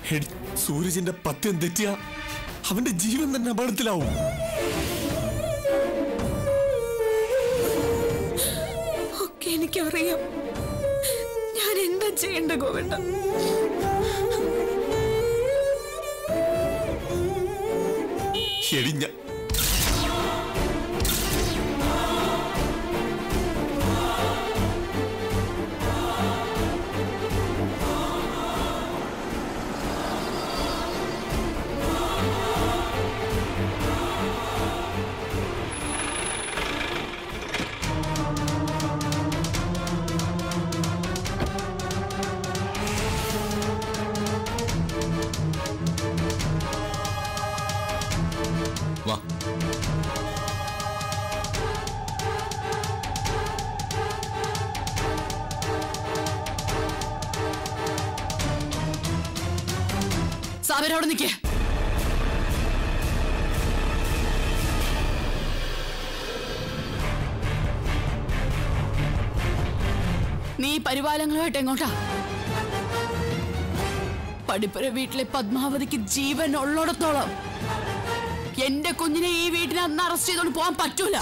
എടി, സൂരജിന്റെ പത്യം തെറ്റിയ അവന്റെ ജീവൻ തന്നെ അപകടത്തിലാവും ഒക്കെ എനിക്കറിയാം ഞാൻ എന്താ ചെയ്യേണ്ട ഗോവിന്ദ എടിഞ്ഞ വാ സാബിർ അവിടെ നിൽക്കേ നീ പരിപാലങ്ങളുമായിട്ട് എങ്ങോട്ടാ പടിപ്പുര വീട്ടിലെ പത്മാവതിക്ക് ജീവൻ ഉള്ളിടത്തോളം എന്റെ കുഞ്ഞിനെ ഈ വീട്ടിനെ അന്ന് അറസ്റ്റ് ചെയ്തോണ്ട് പോകാൻ പറ്റൂല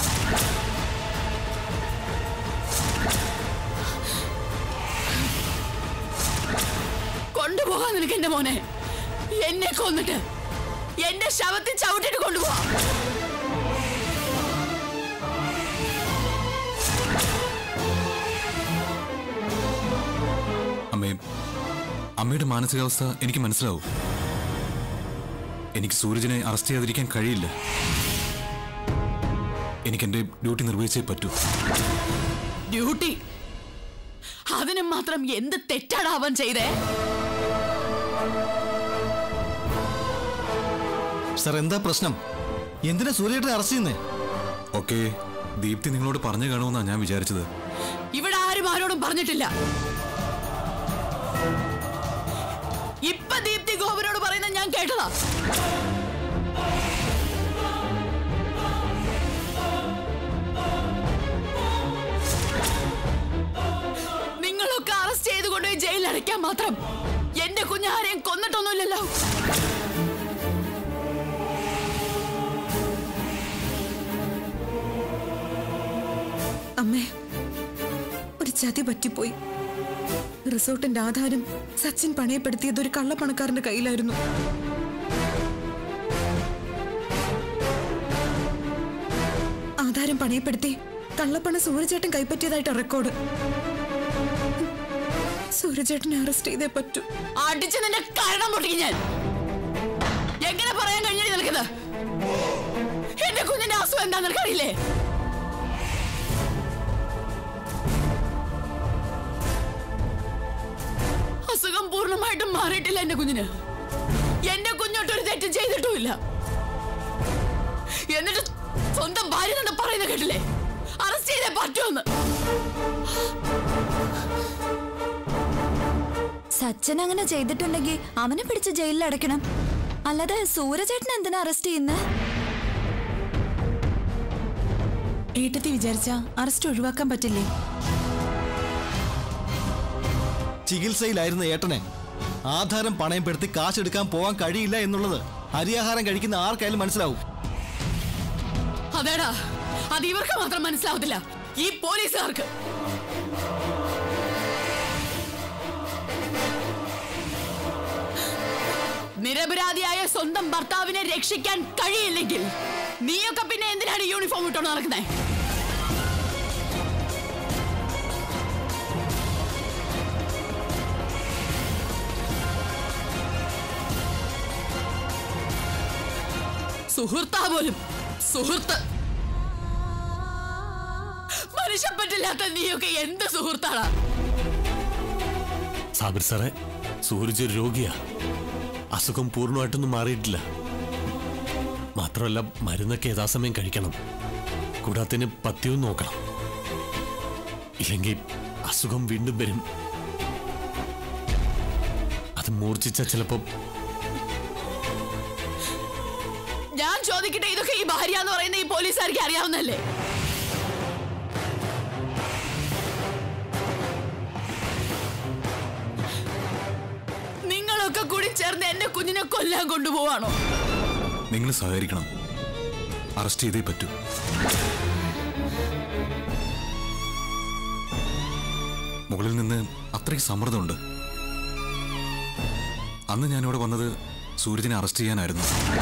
കൊണ്ടുപോകാൻ നിനക്ക് എന്റെ മോനെ എന്നെ കൊന്നിട്ട് എന്റെ ശവത്തിൽ ചവിട്ടിട്ട് കൊണ്ടുപോവാ അമ്മേ അമ്മയുടെ മാനസികാവസ്ഥ എനിക്ക് മനസ്സിലാവും എനിക്ക് സൂരജിനെ അറസ്റ്റ് ചെയ്യാതിരിക്കാൻ കഴിയില്ല എനിക്ക് എന്റെ ഡ്യൂട്ടി നിർവഹിച്ചേ പറ്റൂ ഡ്യൂട്ടി അതിന് മാത്രം എന്ത് തെറ്റാണ് അവൻ ചെയ്തേ സർ എന്താ പ്രശ്നം എന്തിനാ സൂര്യേട്ടനെ അറസ്റ്റ് ചെയ്യുന്നേ ഓക്കെ ദീപ്തി നിങ്ങളോട് പറഞ്ഞു കാണുമെന്നാണ് ഞാൻ വിചാരിച്ചത് ഇവിടെ ആരും ആരോടും പറഞ്ഞിട്ടില്ല ഇപ്പൊ ദീപ്തി ഗോപനോട് പറയുന്നത് ഞാൻ കേട്ടതാ നിങ്ങളൊക്കെ അറസ്റ്റ് ചെയ്ത് കൊണ്ടുപോയി ജയിലിൽ അടയ്ക്കാൻ മാത്രം എന്റെ കുഞ്ഞാരെയും കൊന്നിട്ടൊന്നുമില്ലല്ലോ അമ്മേ ഒരു ചതി പറ്റിപ്പോയി റിസോർട്ടിന്റെ ആധാരം സച്ചിൻ പണയപ്പെടുത്തിയത് ഒരു കള്ളപ്പണക്കാരന്റെ കയ്യിലായിരുന്നു ആധാരം പണയപ്പെടുത്തി കള്ളപ്പണം സൂര്യചേട്ടൻ കൈപ്പറ്റിയതായിട്ട് റെക്കോർഡ് സൂര്യചേട്ടനെ അറസ്റ്റ് ചെയ്തേ പറ്റൂ അടിച്ച് നിന്റെ കാരണം പൊട്ടിക്കും ഞാൻ എങ്ങനെ പറയാൻ കഴിഞ്ഞ നിനക്കത് എന്റെ കുഞ്ഞിന്റെ അസുഖം എന്താ നിനക്കറിയില്ലേ അസുഖം പൂർണ്ണമായിട്ടും മാറിയിട്ടില്ല എന്റെ കുഞ്ഞിന് എന്റെ കുഞ്ഞോട്ടൊരു തെറ്റും ചെയ്തിട്ടുമില്ല എന്നിട്ട് സ്വന്തം ഭാര്യ തന്നെ പറയുന്ന കേട്ടില്ലേ അറസ്റ്റ് ചെയ്തേ പറ്റുമെന്ന് സച്ചിൻ അങ്ങനെ ചെയ്തിട്ടുണ്ടെങ്കിൽ അവനെ പിടിച്ച് ജയിലിൽ അടയ്ക്കണം അല്ലാതെ സൂരജേട്ടൻ എന്തിനാ അറസ്റ്റ് ചെയ്യുന്നത് ഏട്ടത്തി വിചാരിച്ച അറസ്റ്റ് ഒഴിവാക്കാൻ പറ്റില്ലേ ചികിത്സയിലായിരുന്ന ഏട്ടനെ ആധാരം പണയപ്പെടുത്തി കാശെടുക്കാൻ പോകാൻ കഴിയില്ല എന്നുള്ളത് അരിയാഹാരം കഴിക്കുന്ന ആർക്കായാലും മനസ്സിലാവും അതേടാ അത് ഇവർക്ക് മാത്രം മനസ്സിലാവത്തില്ല ഈ പോലീസുകാർക്ക് നിരപരാധിയായ സ്വന്തം ഭർത്താവിനെ രക്ഷിക്കാൻ കഴിയില്ലെങ്കിൽ നീയൊക്കെ പിന്നെ എന്തിനാണ് യൂണിഫോം ഇട്ടോണ്ട് നടക്കുന്നേ സുഹൃത്താ പോലും സുഹൃത്ത് മനുഷ്യപ്പറ്റില്ലാത്ത നീയൊക്കെ എന്ത് സുഹൃത്താണ് സാബിർ സാറേ സൂരജ് ഒരു രോഗിയാ അസുഖം പൂർണ്ണമായിട്ടൊന്നും മാറിയിട്ടില്ല മാത്രമല്ല മരുന്നൊക്കെ യഥാസമയം കഴിക്കണം കൂടാത്തിന് പത്യവും നോക്കണം ഇല്ലെങ്കിൽ അസുഖം വീണ്ടും വരും അത് മൂർച്ഛിച്ച ചിലപ്പോ ഞാൻ ചോദിക്കട്ടെ ഇതൊക്കെ ഈ ഭാര്യ എന്ന് പറയുന്ന ഈ പോലീസുകാർക്ക് അറിയാവുന്നല്ലേ നിങ്ങളൊക്കെ കൂടി ചേർന്ന് എന്റെ കുഞ്ഞിനെ കൊല്ലാൻ കൊണ്ടുപോവാണോ നിങ്ങൾ സഹകരിക്കണം അറസ്റ്റ് ചെയ്തേ പറ്റൂ മുകളിൽ നിന്ന് അത്രയ്ക്ക് സമ്മർദ്ദമുണ്ട് അന്ന് ഞാനിവിടെ വന്നത് സൂരജിനെ അറസ്റ്റ് ചെയ്യാനായിരുന്നു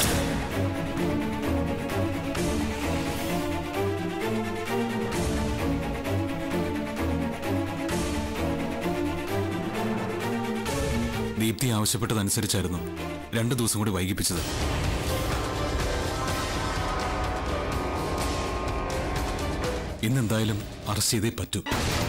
ദീപ്തി ആവശ്യപ്പെട്ടതനുസരിച്ചായിരുന്നു രണ്ടു ദിവസം കൂടി വൈകിപ്പിച്ചത് ഇന്നെന്തായാലും അറസ്റ്റ് ചെയ്തേ പറ്റൂ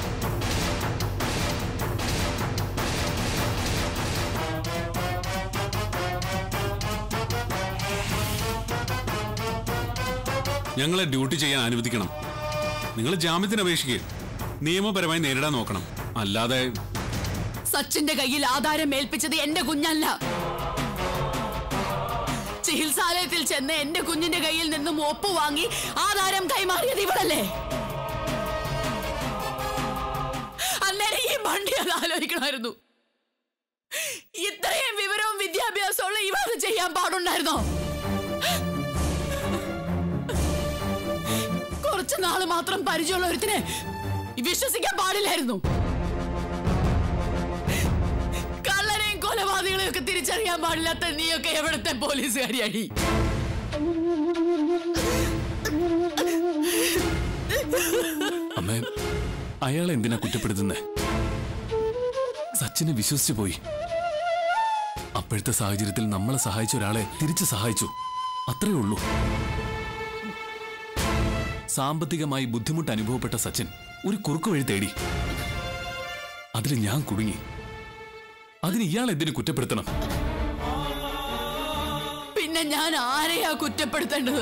ഞങ്ങളെ ഡ്യൂട്ടി ചെയ്യാൻ അനുവദിക്കണം നിങ്ങൾ ജാമ്യത്തിന് അപേക്ഷിക്കുക നിയമപരമായി നേരിടാൻ നോക്കണം അല്ലാതെ സച്ചിന്റെ കയ്യിൽ ആധാരം ഏൽപ്പിച്ചത് എന്റെ കുഞ്ഞല്ല ചികിത്സാലയത്തിൽ ചെന്ന് എന്റെ കുഞ്ഞിന്റെ കയ്യിൽ നിന്നും ഒപ്പ് വാങ്ങി ആധാരം കൈമാറിയത് ഇവളല്ലേ അന്നേരം ഈ വണ്ടി അത് ആലോചിക്കണമായിരുന്നു ഇത്രയും വിവരവും വിദ്യാഭ്യാസമുള്ള ഇവ അത് ചെയ്യാൻ പാടുണ്ടായിരുന്നോ കുറച്ചു നാള് മാത്രം പരിചയമുള്ള ഒരുത്തിനെ വിശ്വസിക്കാൻ പാടില്ലായിരുന്നു കള്ളനെയും കൊലപാതകളെയും ഒക്കെ തിരിച്ചറിയാൻ പാടില്ലാത്ത നീയൊക്കെ എവിടത്തെ പോലീസുകാരിയായി അമ്മേ അയാളെ എന്തിനാ കുറ്റപ്പെടുത്തുന്നേ സച്ചിനെ വിശ്വസിച്ചു പോയി അപ്പോഴത്തെ സാഹചര്യത്തിൽ നമ്മളെ സഹായിച്ച ഒരാളെ തിരിച്ചു സഹായിച്ചു അത്രേ ഉള്ളൂ സാമ്പത്തികമായി ബുദ്ധിമുട്ട് അനുഭവപ്പെട്ട സച്ചിൻ ഒരു കുറുക്കു വഴി തേടി അതിൽ ഞാൻ കുടുങ്ങി അതിന് ഇയാൾ എന്തിനു കുറ്റപ്പെടുത്തണം പിന്നെ ഞാൻ ആരെയാ കുറ്റപ്പെടുത്തേണ്ടത്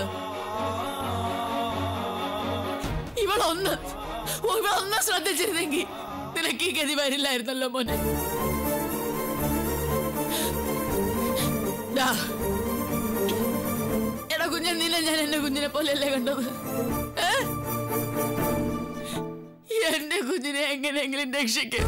ഇവളൊന്ന് ഇവളൊന്ന് ശ്രദ്ധിച്ചിരുന്നെങ്കിൽ നിനക്ക് ഈ ഗതി വരില്ലായിരുന്നല്ലോ മോനെ ദാ, എടാ കുഞ്ഞെ നിന്നെ ഞാൻ എന്റെ കുഞ്ഞിനെ പോലെയല്ലേ കണ്ടത് ഏ? എന്റെ കുഞ്ഞിനെ എങ്ങനെയെങ്കിലും രക്ഷിക്കും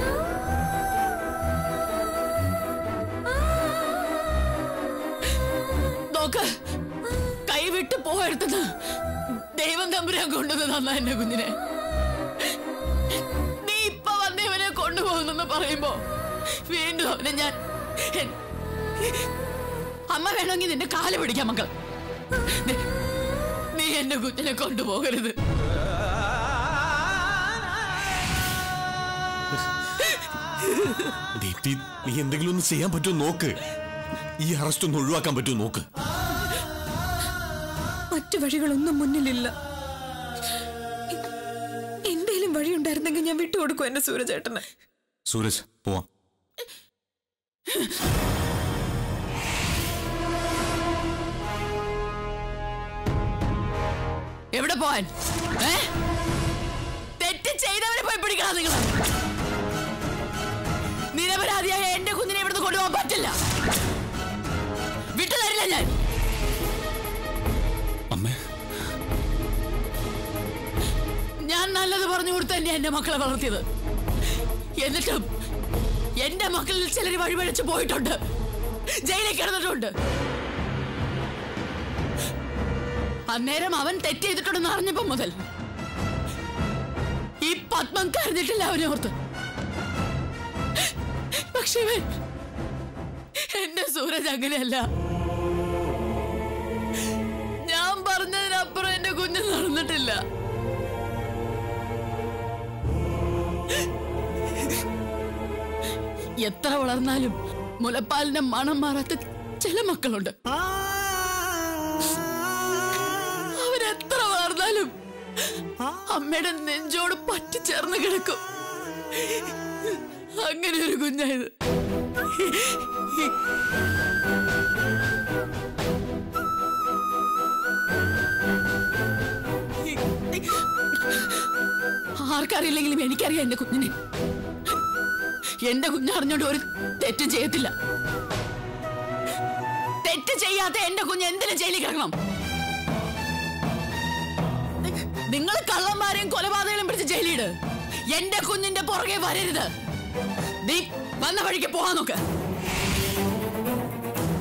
നോക്ക് കൈവിട്ട് പോയെടുത്തത് ദൈവം തമ്പുരാൻ കൊണ്ടുവന്ന് തന്ന എന്റെ കുഞ്ഞിനെ നീ ഇപ്പൊ വന്ന് ഇവനെ കൊണ്ടുപോകുന്നെന്ന് പറയുമ്പോ വീണ്ടും അവനെ ഞാൻ എൻ- അമ്മ വേണമെങ്കിൽ നിന്റെ കാല് പിടിക്കാം മക്കൾ നീ- നീ എന്റെ കുഞ്ഞിനെ കൊണ്ടുപോകരുത് ദീപ്തി നീ എന്തെങ്കിലും ഒന്ന് ചെയ്യാൻ പറ്റുമോ നോക്ക് ഈ അറസ്റ്റ് ഒന്ന് ഒഴിവാക്കാൻ പറ്റുമോ നോക്ക് മറ്റു വഴികളൊന്നും മുന്നിലില്ല എ- എന്തേലും വഴിയുണ്ടായിരുന്നെങ്കിൽ ഞാൻ വിട്ടുകൊടുക്കും എന്റെ സൂരജേട്ടന് സൂരജ് പോവാം എവിടെ പോവാൻ ഏ തെറ്റ് ചെയ്തവരെ പോയി പിടിക്കണം നിങ്ങൾ നിരപരാധിയായ എന്റെ കുഞ്ഞിനെ ഇവിടുന്ന് കൊണ്ടുപോകാൻ പറ്റില്ല വിട്ടു തരില്ല ഞാൻ അമ്മേ ഞാൻ നല്ലത് പറഞ്ഞു കൊടുത്ത് തന്നെ എന്റെ മക്കളെ വളർത്തിയത് എന്നിട്ടും എന്റെ മക്കളിൽ ചിലർ വഴിപഴച്ച് പോയിട്ടുണ്ട് ജയിലിൽ കിടന്നിട്ടുണ്ട് അന്നേരം അവൻ തെറ്റ് ചെയ്തിട്ടുണ്ടെന്ന് അറിഞ്ഞപ്പോ മുതൽ ഈ പത്മം കരുതിട്ടില്ല അവനെ ഓർത്ത് പക്ഷേ ഇവൻ എന്റെ സൂരജ് അങ്ങനെയല്ല ഞാൻ പറഞ്ഞതിനപ്പുറം എന്റെ കുഞ്ഞ് നടന്നിട്ടില്ല എത്ര വളർന്നാലും മുലപ്പാലിന്റെ മണം മാറാത്ത ചില മക്കളുണ്ട് അവരെത്ര വളർന്നാലും അമ്മയുടെ നെഞ്ചോട് പറ്റിച്ചേർന്ന് കിടക്കും അങ്ങനെ ഒരു കുഞ്ഞായത് ആർക്കറിയില്ലെങ്കിലും എനിക്കറിയാം എന്റെ കുഞ്ഞിനെ എന്റെ കുഞ്ഞറിഞ്ഞോണ്ട് ഒരു തെറ്റും ചെയ്യത്തില്ല തെറ്റ് ചെയ്യാത്ത എന്റെ കുഞ്ഞ് എന്തിനും ജയിലിൽ കിടക്കണം നിങ്ങൾ കള്ളന്മാരെയും കൊലപാതകങ്ങളും പിടിച്ച് ജയിലിട് എന്റെ കുഞ്ഞിന്റെ പുറകെ വരരുത് നീ വന്ന വഴിക്ക് പോവാൻ നോക്ക്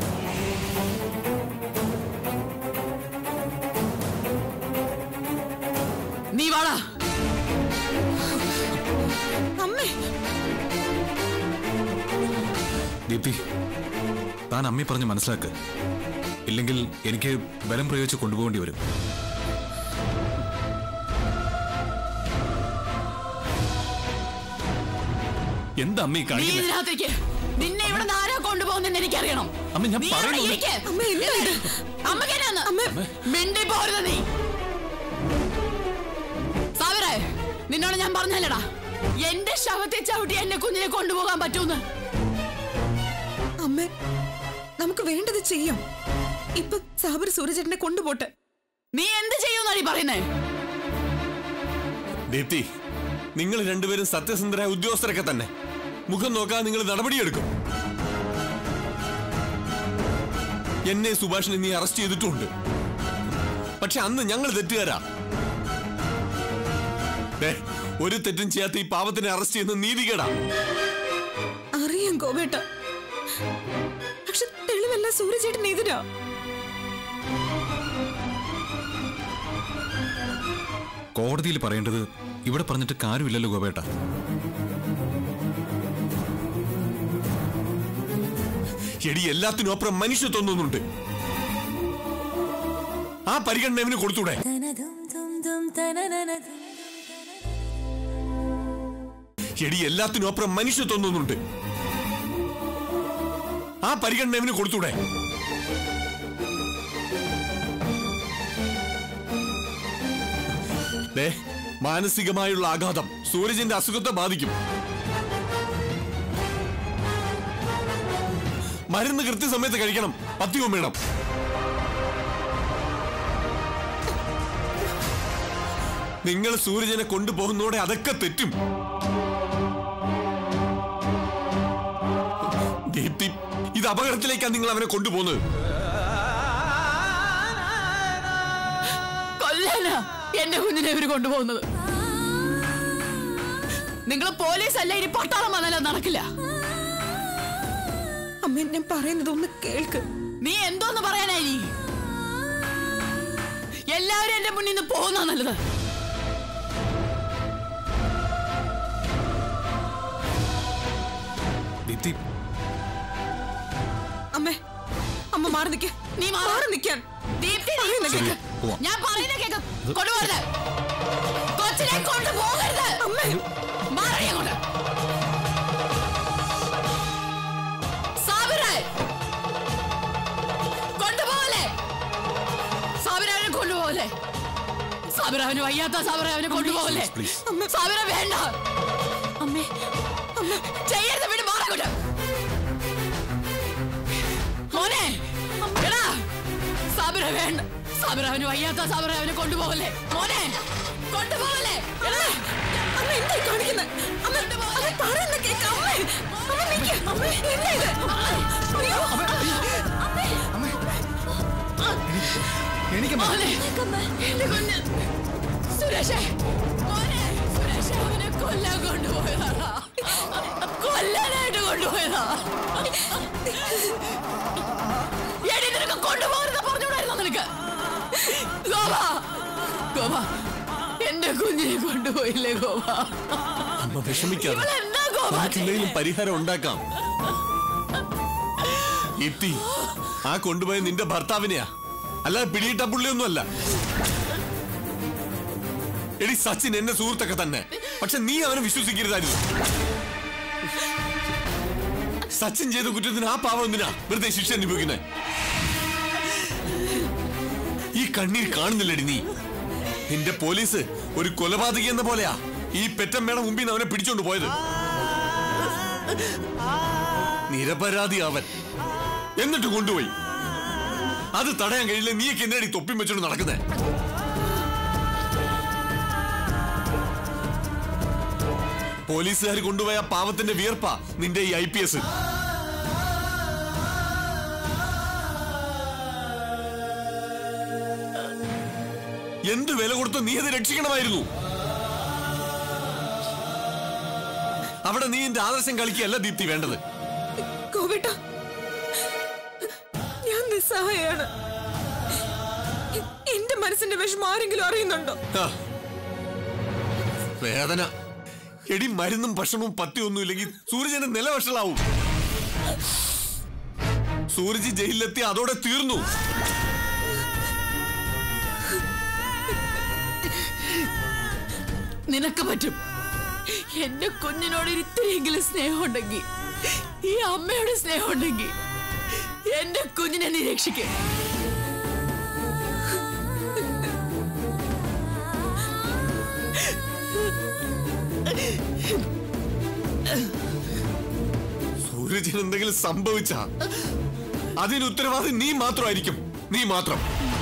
വാടാ അമ്മേ ദീപ്തി താൻ അമ്മി പറഞ്ഞ് മനസ്സിലാക്ക് ഇല്ലെങ്കിൽ എനിക്ക് ബലം പ്രയോഗിച്ച് കൊണ്ടുപോകേണ്ടി വരും എന്താ അമ്മ ഈ നീ കാണിക്കുന്നത് ഇതിനകത്തേക്ക് നിന്നെ ഇവിടെ നിന്ന് ആരാ കൊണ്ടുപോകുന്നെന്ന് എനിക്കറിയണം അമ്മ, ഞാൻ നീ ഇവിടെ പറയുന്നത് ഇരിക്ക്. അമ്മ, എന്താ ഇത്? അമ്മക്ക് എന്നാന്ന്? മിണ്ടി പോരുത് നീ സാവറേ നിന്നോട് ഞാൻ പറഞ്ഞല്ലടാ എന്റെ ശവത്തെ ചവിട്ടി എന്റെ കുഞ്ഞിനെ കൊണ്ടുപോകാൻ പറ്റൂന്ന് അമ്മേ നമുക്ക് വേണ്ടത് ചെയ്യാം ഇപ്പൊ സാബർ സൂര്യചേട്ടനെ കൊണ്ടുപോട്ടെ നീ എന്ത് ചെയ്യുമെന്നാണ് ഈ പറയുന്നേ ദീപ്തി നിങ്ങൾ രണ്ടുപേരും സത്യസന്ധരായ ഉദ്യോഗസ്ഥരൊക്കെ തന്നെ മുഖം നോക്കാതെ നിങ്ങൾ നടപടിയെടുക്കും എന്നെ സുഭാഷിനെ നീ അറസ്റ്റ് ചെയ്തിട്ടുണ്ട് പക്ഷെ അന്ന് ഞങ്ങൾ തെറ്റുകാരാ ദേ, ഒരു തെറ്റും ചെയ്യാത്ത ഈ പാവത്തിനെ അറസ്റ്റ് ചെയ്യുന്ന നീതികേടാ അറിയാം ഗോപേട്ട പക്ഷെ തെളിവല്ല സൂര്യചേട്ടൻ എതിരാ കോടതിയിൽ പറയേണ്ടത് ഇവിടെ പറഞ്ഞിട്ട് കാര്യമില്ലല്ലോ ഗോപേട്ട എടി എല്ലാത്തിനും അപ്പുറം മനുഷ്യത്വം തോന്നുന്നുണ്ട് ആ പരിഗണന ഇവന് കൊടുത്തൂടെ എടി എല്ലാത്തിനും അപ്പുറം മനുഷ്യത്വം തോന്നുന്നുണ്ട് ആ പരിഗണന ഇവന് കൊടുത്തൂടെ ദേ, മാനസികമായുള്ള ആഘാതം സൂരജിന്റെ അസുഖത്തെ ബാധിക്കും മരുന്ന് കൃത്യസമയത്ത് കഴിക്കണം പത്യവും വേണം നിങ്ങൾ സൂരജനെ കൊണ്ടുപോകുന്നതോടെ അതൊക്കെ തെറ്റും ദീപ്തി ഇത് അപകടത്തിലേക്കാണ് നിങ്ങൾ അവനെ കൊണ്ടുപോകുന്നത് കൊല്ലാനാ എന്റെ കുഞ്ഞിനെ ഇവര് കൊണ്ടുപോകുന്നത് നിങ്ങൾ പോലീസ് അല്ല ഇനി പട്ടാളം വന്നാലും നടക്കില്ല അമ്മ ഞാൻ പറയുന്നത് ഒന്ന് കേൾക്ക് നീ എന്തോന്ന് പറയാനായി എല്ലാവരും എന്റെ മുന്നിൽ നിന്ന് പോകുന്ന നല്ലത് ദീപ്തി അമ്മേ അമ്മ മാറി നിൽക്ക നീ മാറ്. മാറി നിൽക്കാൻ ദീപ്തി നീ പറയുന്ന ശരി, കേക്ക്. പോവാം. ഞാൻ പറയുന്ന കേക്ക് കൊണ്ടുപോകരുത് കൊച്ചിനെ കൊണ്ടുപോകരുത് അമ്മേ മാറി അങ്ങോട്ട് സാബിറേ കൊണ്ടുപോകല്ലേ സാബിറ അവനെ കൊണ്ടുപോകല്ലേ സാബിറ അവന് വയ്യാത്ത സാബിറ അവനെ കൊണ്ടുപോകല്ലേ പ്ലീസ് സാബിറ വേണ്ട അമ്മേ അമ്മ ചെയ്യരുത് വീട് മാറങ്ങോട്ട് മോനെ എടാ സാബിറ വേണ്ട സാബിറ അവന് വയ്യാത്ത സാബിറ അവനെ കൊണ്ടുപോകല്ലേ മോനെ കൊണ്ടുപോകല്ലേ എടാ അമ്മ എന്തായി കാണിക്കുന്നത് അമ്മ അമ്മ പറയുന്ന കേക്ക് അമ്മേ അമ്മ നിൽക്ക് അമ്മേ എന്താ ഇത് അയ്യോ എനിക്ക് മോനെ എന്റെ കുഞ്ഞ് സുരേഷേ മോനെ സുരേഷ് അവനെ കൊല്ലാൻ കൊണ്ടുപോയതാ കൊല്ലാനായിട്ട് കൊണ്ടുപോയതാ എടി നിനക്ക് കൊണ്ടുപോകരുത് പറഞ്ഞുകൂടായിരുന്നോ നിനക്ക് ഗോപ ഗോപ എന്റെ കുഞ്ഞിനെ കൊണ്ടുപോയില്ലേ ഗോപ അമ്മ വിഷമിക്കാതെ ഇവളെന്താ ഗോപ നമുക്ക് എന്തെങ്കിലും പരിഹാരം ഉണ്ടാക്കാം എത്തി ആ കൊണ്ടുപോയ നിന്റെ ഭർത്താവിനെയാ അല്ലാതെ പിടിയിട്ട പുള്ളിയൊന്നുമല്ല എടി സച്ചിൻ എന്റെ സുഹൃത്തൊക്കെ തന്നെ പക്ഷെ നീ അവനെ വിശ്വസിക്കരുതായിരുന്നു സച്ചിൻ ചെയ്ത കുറ്റത്തിന് ആ പാവം എന്തിനാ വെറുതെ ശിക്ഷ അനുഭവിക്കുന്നത് ഈ കണ്ണീർ കാണുന്നില്ലടി നീ നിന്റെ പോലീസ് ഒരു കൊലപാതകി എന്ന പോലെയാ ഈ പെറ്റമ്മയുടെ മുമ്പിൽ നിന്ന് അവനെ പിടിച്ചോണ്ട് പോയത് നിരപരാധി അവൻ എന്നിട്ട് കൊണ്ടുപോയി അത് തടയാൻ കഴിയില്ല നീയൊക്കെ എന്തിനാടി തൊപ്പി വെച്ചോണ്ട് നടക്കുന്നേ പോലീസുകാർ കൊണ്ടുപോയ ആ പാവത്തിന്റെ വിയർപ്പാ നിന്റെ ഈ ഐ പി എസ് എന്ത് വില കൊടുത്ത് നീ അത് രക്ഷിക്കണമായിരുന്നു അവിടെ നീ എന്റെ ആദർശം കളിക്കുകയല്ല ദീപ്തി വേണ്ടത് ഗോപേട്ട ഞാൻ നിസ്സഹായാണ് എന്റെ മനസ്സിന്റെ വിഷമം ആരെങ്കിലും അറിയുന്നുണ്ടോ ആ, വേദന എടി മരുന്നും ഭക്ഷണവും പത്തിയൊന്നും ഇല്ലെങ്കിൽ സൂരജന്റെ നില വഷളാവും സൂരജ് ജയിലിലെത്തി അതോടെ തീർന്നു നിനക്ക് പറ്റും എന്റെ കുഞ്ഞിനോട് ഇത്തിരിയെങ്കിലും സ്നേഹമുണ്ടെങ്കിൽ ഈ അമ്മയുടെ സ്നേഹമുണ്ടെങ്കിൽ എന്റെ കുഞ്ഞിനെ നീ രക്ഷിക്കേ സൂരജിന് എന്തെങ്കിലും സംഭവിച്ച അതിന് ഉത്തരവാദി നീ മാത്രമായിരിക്കും നീ മാത്രം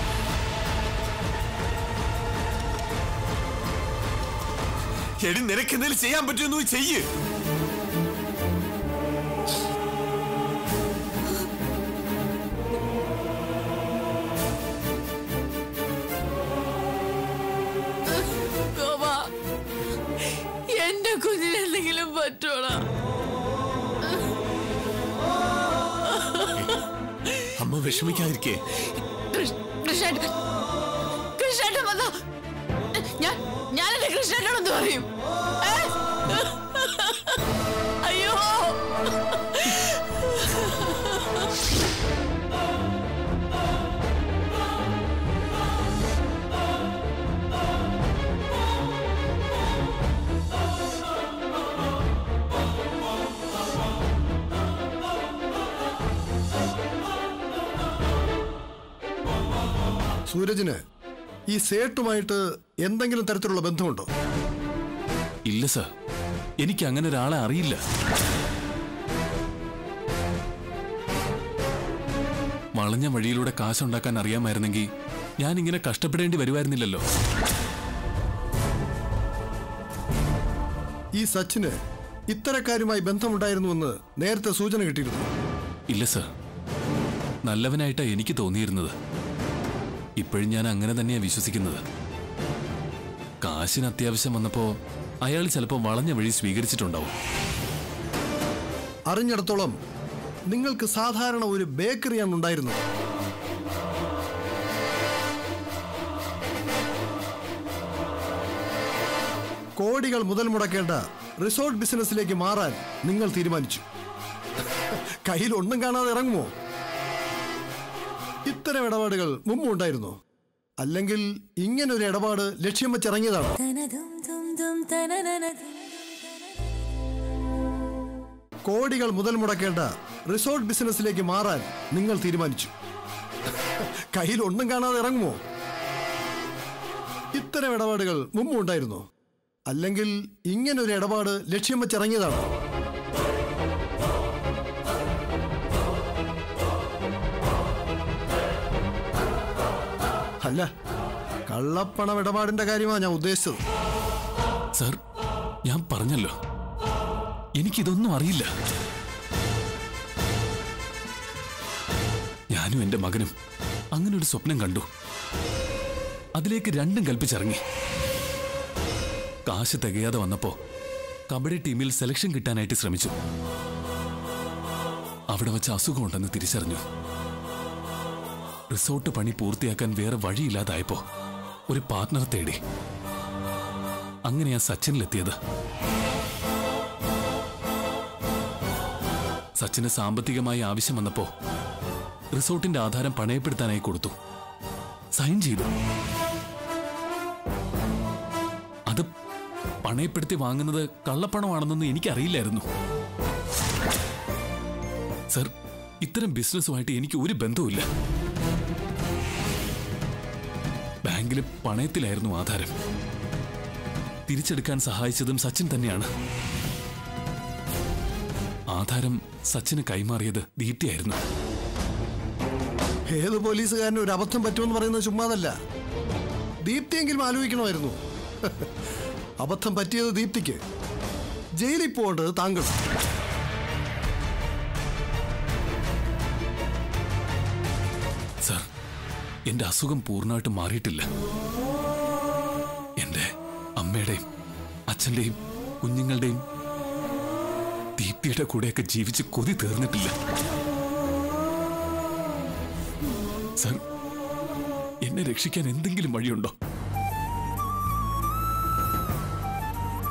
എടി നിനക്ക് എന്തെങ്കിലും ചെയ്യാൻ പറ്റുമെന്ന് നീ ചെയ്യ് ഗോപ എന്റെ കുഞ്ഞിന് എന്തെങ്കിലും പറ്റോളാ അമ്മ വിഷമിക്കാതിരിക്കേ കൃഷ്ണേട്ടൻ കൃഷ്ണേട്ടൻ വന്നോ ഞാൻ ഞാൻ എന്റെ കൃഷ്ണേട്ടനോട് പറയും ഏ? അയ്യോ സൂരജിന് ഈ സേട്ടുമായിട്ട് എന്തെങ്കിലും തരത്തിലുള്ള ബന്ധമുണ്ടോ ഇല്ല സർ എനിക്ക് അങ്ങനെ ഒരാളെ അറിയില്ല വളഞ്ഞ വഴിയിലൂടെ കാശുണ്ടാക്കാൻ അറിയാമായിരുന്നെങ്കിൽ ഞാൻ ഇങ്ങനെ കഷ്ടപ്പെടേണ്ടി വരുമായിരുന്നില്ലല്ലോ ഈ സച്ചിന് ഇത്തരക്കാരുമായി ബന്ധമുണ്ടായിരുന്നുവെന്ന് നേരത്തെ സൂചന കിട്ടിയിരുന്നു ഇല്ല സർ നല്ലവനായിട്ടാ എനിക്ക് തോന്നിയിരുന്നത് ഇപ്പോഴും ഞാൻ അങ്ങനെ തന്നെയാ വിശ്വസിക്കുന്നത് കാശിന് അത്യാവശ്യം വന്നപ്പോ അയാൾ ചിലപ്പോൾ വളഞ്ഞ വഴി സ്വീകരിച്ചിട്ടുണ്ടാവും അറിഞ്ഞിടത്തോളം നിങ്ങൾക്ക് സാധാരണ ഒരു ബേക്കറിയാണ് ഉണ്ടായിരുന്നത് കോടികൾ മുതൽ മുടക്കേണ്ട റിസോർട്ട് ബിസിനസ്സിലേക്ക് മാറാൻ നിങ്ങൾ തീരുമാനിച്ചു കയ്യിൽ ഒന്നും കാണാതെ ഇറങ്ങുമോ ഇത്തരം ഇടപാടുകൾ മുമ്പ് ഉണ്ടായിരുന്നോ അല്ലെങ്കിൽ ഇങ്ങനൊരു ഇടപാട് ലക്ഷ്യം വെച്ചിറങ്ങിയതാണോ കോടികൾ മുതൽ മുടക്കേണ്ട റിസോർട്ട് ബിസിനസ്സിലേക്ക് മാറാൻ നിങ്ങൾ തീരുമാനിച്ചു കയ്യിൽ ഒന്നും കാണാതെ ഇറങ്ങുമോ ഇത്തരം ഇടപാടുകൾ മുമ്പ് ഉണ്ടായിരുന്നോ അല്ലെങ്കിൽ ഇങ്ങനൊരു ഇടപാട് ലക്ഷ്യം വെച്ചിറങ്ങിയതാണോ അല്ല കള്ളപ്പണം ഇടപാടിന്റെ കാര്യമാണ് ഞാൻ ഉദ്ദേശിച്ചത് സർ ഞാൻ പറഞ്ഞല്ലോ എനിക്കിതൊന്നും അറിയില്ല ഞാനും എൻ്റെ മകനും അങ്ങനെ ഒരു സ്വപ്നം കണ്ടു അതിലേക്ക് രണ്ടും കൽപ്പിച്ചിറങ്ങി കാശ് തികയാതെ വന്നപ്പോ കബഡി ടീമിൽ സെലക്ഷൻ കിട്ടാനായിട്ട് ശ്രമിച്ചു അവിടെ വെച്ച് അസുഖമുണ്ടെന്ന് തിരിച്ചറിഞ്ഞു റിസോർട്ട് പണി പൂർത്തിയാക്കാൻ വേറെ വഴിയില്ലാതായപ്പോ ഒരു പാർട്ട്ണർ തേടി അങ്ങനെയാ സച്ചിനിലെത്തിയത് സച്ചിന് സാമ്പത്തികമായി ആവശ്യം വന്നപ്പോ റിസോർട്ടിന്റെ ആധാരം പണയപ്പെടുത്താനായി കൊടുത്തു സൈൻ ചെയ്തു അത് പണയപ്പെടുത്തി വാങ്ങുന്നത് കള്ളപ്പണമാണെന്നൊന്നും എനിക്കറിയില്ലായിരുന്നു സർ ഇത്തരം ബിസിനസ്സുമായിട്ട് എനിക്ക് ഒരു ബന്ധവുമില്ല ബാങ്കിൽ പണയത്തിലായിരുന്നു ആധാരം തിരിച്ചെടുക്കാൻ സഹായിച്ചതും സച്ചിൻ തന്നെയാണ് ആധാരം സച്ചിന് കൈമാറിയത് ദീപ്തിയായിരുന്നു ഏത് പോലീസുകാരന് ഒരു അബദ്ധം പറ്റുമെന്ന് പറയുന്നത് ചുമ്മാതല്ല ദീപ്തിയെങ്കിലും ആലോചിക്കണമായിരുന്നു അബദ്ധം പറ്റിയത് ദീപ്തിക്ക് ജയിലിൽ പോകേണ്ടത് താങ്കൾ സർ എന്റെ അസുഖം പൂർണ്ണമായിട്ട് മാറിയിട്ടില്ല എന്റെ അമ്മയുടെയും അച്ഛന്റെയും കുഞ്ഞുങ്ങളുടെയും ദീപ്തിയുടെ കൂടെയൊക്കെ ജീവിച്ച് കൊതി തീർന്നിട്ടില്ല സർ എന്നെ രക്ഷിക്കാൻ എന്തെങ്കിലും വഴിയുണ്ടോ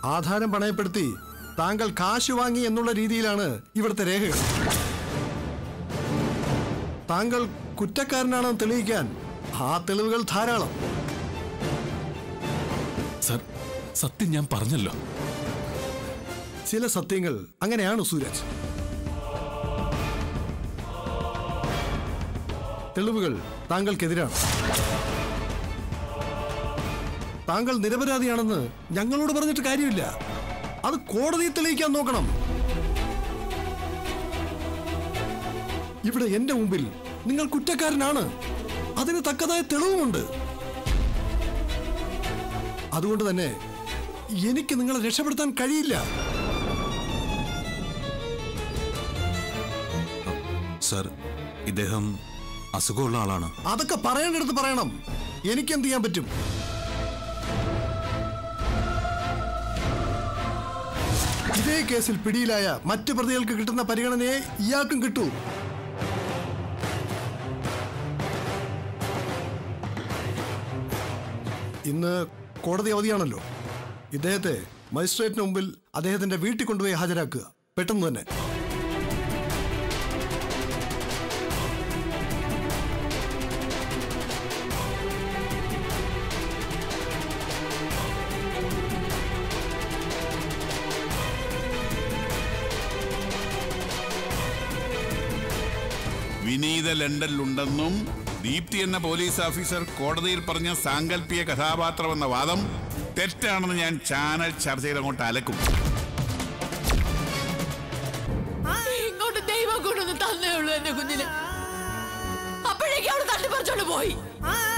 ആധാരം പണയപ്പെടുത്തി താങ്കൾ കാശ് വാങ്ങി എന്നുള്ള രീതിയിലാണ് ഇവിടുത്തെ രേഖകൾ താങ്കൾ കുറ്റക്കാരനാണെന്ന് തെളിയിക്കാൻ ആ തെളിവുകൾ ധാരാളം സർ സത്യം ഞാൻ പറഞ്ഞല്ലോ ചില സത്യങ്ങൾ അങ്ങനെയാണ് സൂരജ് തെളിവുകൾ താങ്കൾക്കെതിരാണ് താങ്കൾ നിരപരാധിയാണെന്ന് ഞങ്ങളോട് പറഞ്ഞിട്ട് കാര്യമില്ല അത് കോടതിയിൽ തെളിയിക്കാൻ നോക്കണം ഇവിടെ എന്റെ മുമ്പിൽ നിങ്ങൾ കുറ്റക്കാരനാണ് അതിന് തക്കതായ തെളിവുമുണ്ട് അതുകൊണ്ട് തന്നെ എനിക്ക് നിങ്ങളെ രക്ഷപ്പെടുത്താൻ കഴിയില്ല സർ ഇദ്ദേഹം അസുഖമുള്ള ആളാണ് അതൊക്കെ പറയേണ്ടടുത്ത് പറയണം എനിക്ക് എന്ത് ചെയ്യാൻ പറ്റും ഇതേ കേസിൽ പിടിയിലായ മറ്റു പ്രതികൾക്ക് കിട്ടുന്ന പരിഗണനയെ ഇയാൾക്കും കിട്ടൂ ഇന്ന് കോടതി അവധിയാണല്ലോ ഇദ്ദേഹത്തെ മജിസ്ട്രേറ്റിന് മുമ്പിൽ അദ്ദേഹത്തിന്റെ വീട്ടിൽ കൊണ്ടുപോയി ഹാജരാക്കുക പെട്ടെന്ന് തന്നെ വിനീത ലണ്ടനിലുണ്ടെന്നും ദീപ്തി എന്ന പോലീസ് ഓഫീസർ കോടതിയിൽ പറഞ്ഞ സാങ്കല്പിക കഥാപാത്രം എന്ന വാദം തെറ്റാണെന്ന് ഞാൻ ചാനൽ ചർച്ചയിൽ അങ്ങോട്ട് അലക്കും ഇങ്ങോട്ട് ദൈവം കൊണ്ടൊന്ന് തന്നേ ഉള്ളൂ എന്റെ കുഞ്ഞിന് അപ്പോഴേക്കും അവള് തട്ടിപ്പറിച്ചോണ്ട് പോയി